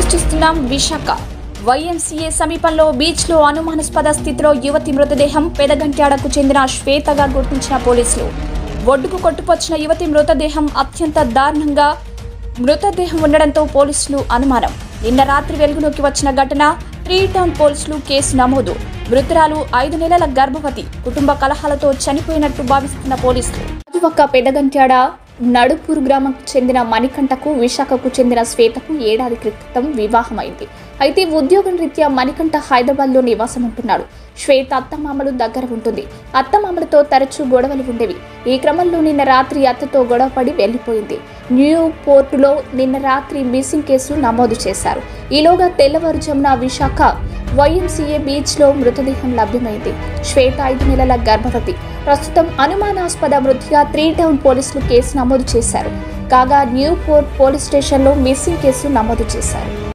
చూస్తున్నాం విశాఖ వైఎంసీఏ సమీపంలో బీచ్లో అనుమానాస్పద స్థితిలో యువతి మృతదేహం పెదగంట్యాడకు చెందిన శ్వేతగా గుర్తించిన పోలీసులు ఒడ్డుకు కొట్టుకొచ్చిన యువతి మృతదేహం అత్యంత దారుణంగా మృతదేహం ఉండడంతో పోలీసులు అనుమానం నిన్న రాత్రి వెలుగులోకి వచ్చిన ఘటన త్రీ టౌన్ పోలీసులు కేసు నమోదు మృతురాలు ఐదు నెలల గర్భవతి కుటుంబ కలహాలతో చనిపోయినట్టు భావిస్తున్న పోలీసులు ఒక పెదగంట్యాడ నడుపూరు గ్రామంకు చెందిన మణికంఠకు విశాఖకు చెందిన శ్వేతకు ఏడాది క్రితం వివాహమైంది అయితే ఉద్యోగం రీత్యా మణికంఠ హైదరాబాద్లో నివాసం ఉంటున్నాడు శ్వేత అత్తమామలు దగ్గర ఉంటుంది అత్తమామలతో తరచూ గొడవలు ఉండేవి ఈ క్రమంలో నిన్న రాత్రి అత్తతో గొడవపడి వెళ్లిపోయింది న్యూ పోర్టులో నిన్న రాత్రి మిస్సింగ్ కేసు నమోదు చేశారు ఈలోగా తెల్లవారుజామున విశాఖ వైఎంసీఏ బీచ్లో మృతదేహం లభ్యమైంది శ్వేత ఐదు నెలల గర్భవతి ప్రస్తుతం అనుమానాస్పద మృతిగా త్రీ టౌన్ పోలీసులు కేసు నమోదు చేశారు కాగా న్యూ పోర్ట్ పోలీస్ స్టేషన్లో మిస్సింగ్ కేసు నమోదు చేశారు